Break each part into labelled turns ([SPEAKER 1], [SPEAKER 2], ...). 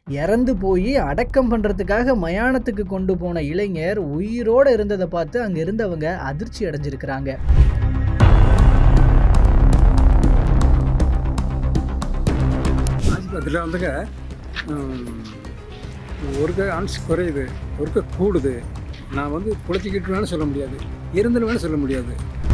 [SPEAKER 1] இறந்து போய் அடக்கம் பண்ணுறதுக்காக மயானத்துக்கு கொண்டு போன இளைஞர் உயிரோடு இருந்ததை பார்த்து அங்கே இருந்தவங்க அதிர்ச்சி அடைஞ்சிருக்கிறாங்க
[SPEAKER 2] ஆஸ்பத்திரியில் வந்துங்க ம், ஒருக்க அன்ஸ் குறையுது ஒருக்க கூடுது நான் வந்து புழைச்சிக்கிட்டு வேணும் சொல்ல முடியாது இருந்துன்னு வேணும் சொல்ல முடியாது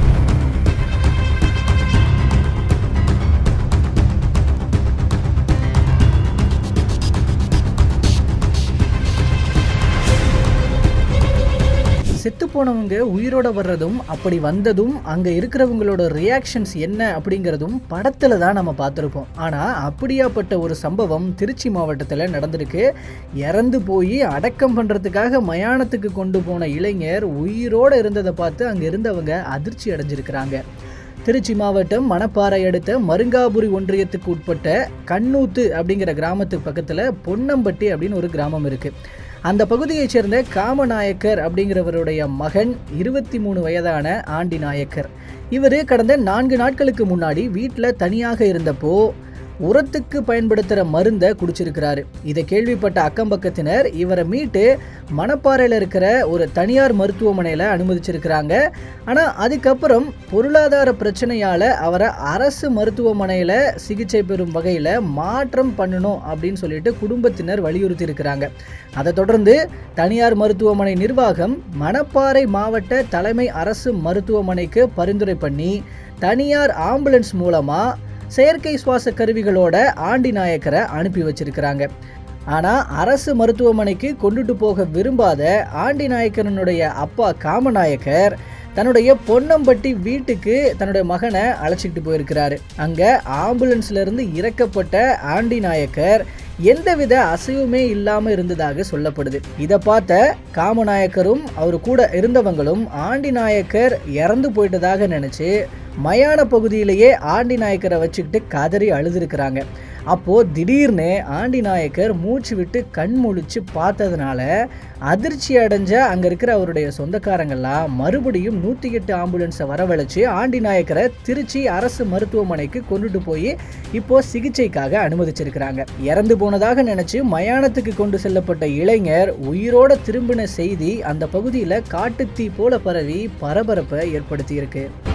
[SPEAKER 1] செத்து போனவங்க உயிரோட வர்றதும் அப்படி வந்ததும் அங்கே இருக்கிறவங்களோட ரியாக்ஷன்ஸ் என்ன அப்படிங்கிறதும் படத்தில் தான் நம்ம பார்த்துருப்போம் ஆனால் அப்படியாப்பட்ட ஒரு சம்பவம் திருச்சி மாவட்டத்தில் நடந்திருக்கு இறந்து போய் அடக்கம் பண்ணுறதுக்காக மயானத்துக்கு கொண்டு போன இளைஞர் உயிரோடு இருந்ததை பார்த்து அங்கே இருந்தவங்க அதிர்ச்சி அடைஞ்சிருக்கிறாங்க திருச்சி மாவட்டம் மணப்பாறை அடுத்த மருங்காபுரி ஒன்றியத்துக்கு உட்பட்ட கண்ணூத்து அப்படிங்கிற கிராமத்துக்கு பக்கத்தில் பொன்னம்பட்டி அப்படின்னு ஒரு கிராமம் இருக்குது அந்த பகுதியைச் சேர்ந்த காமநாயக்கர் அப்படிங்கிறவருடைய மகன் இருபத்தி மூணு வயதான ஆண்டி நாயக்கர் இவர் கடந்த நான்கு நாட்களுக்கு முன்னாடி வீட்டில் தனியாக இருந்தப்போ உரத்துக்கு பயன்படுத்துகிற மருந்தை குடிச்சிருக்கிறாரு இதை கேள்விப்பட்ட அக்கம் பக்கத்தினர் இவரை மீட்டு மணப்பாறையில் இருக்கிற ஒரு தனியார் மருத்துவமனையில் அனுமதிச்சிருக்கிறாங்க ஆனால் அதுக்கப்புறம் பொருளாதார பிரச்சனையால் அவரை அரசு மருத்துவமனையில் சிகிச்சை பெறும் வகையில் மாற்றம் பண்ணணும் அப்படின்னு சொல்லிட்டு குடும்பத்தினர் வலியுறுத்தி இருக்கிறாங்க அதை தொடர்ந்து தனியார் மருத்துவமனை நிர்வாகம் மணப்பாறை மாவட்ட தலைமை அரசு மருத்துவமனைக்கு பரிந்துரை பண்ணி தனியார் ஆம்புலன்ஸ் மூலமாக செயற்கை சுவாச கருவிகளோட ஆண்டி நாயக்கரை அனுப்பி வச்சிருக்கிறாங்க ஆனால் அரசு மருத்துவமனைக்கு கொண்டுட்டு போக விரும்பாத ஆண்டி நாயக்கரனுடைய அப்பா காமநாயக்கர் தன்னுடைய பொன்னம்பட்டி வீட்டுக்கு தன்னுடைய மகனை அழைச்சிக்கிட்டு போயிருக்கிறாரு அங்கே ஆம்புலன்ஸ்லேருந்து இறக்கப்பட்ட ஆண்டி நாயக்கர் எந்தவித அசைவுமே இல்லாமல் இருந்ததாக சொல்லப்படுது இதை பார்த்த காமநாயக்கரும் அவர் கூட இருந்தவங்களும் ஆண்டி நாயக்கர் இறந்து போயிட்டதாக நினச்சி மயான பகுதியிலேயே ஆண்டி நாயக்கரை வச்சுக்கிட்டு கதறி அழுதுருக்கிறாங்க அப்போது திடீர்னு ஆண்டி நாயக்கர் மூச்சு விட்டு கண் முழிச்சு பார்த்ததுனால அதிர்ச்சி அடைஞ்ச அங்கே இருக்கிற அவருடைய சொந்தக்காரங்கள்லாம் மறுபடியும் நூற்றி எட்டு ஆம்புலன்ஸை வரவழைச்சு ஆண்டி நாயக்கரை திருச்சி அரசு மருத்துவமனைக்கு கொண்டுட்டு போய் இப்போ சிகிச்சைக்காக அனுமதிச்சிருக்கிறாங்க இறந்து போனதாக நினச்சி மயானத்துக்கு கொண்டு செல்லப்பட்ட இளைஞர் உயிரோட திரும்பின செய்தி அந்த பகுதியில் காட்டுத்தீ போல பரவி பரபரப்பை ஏற்படுத்தியிருக்கு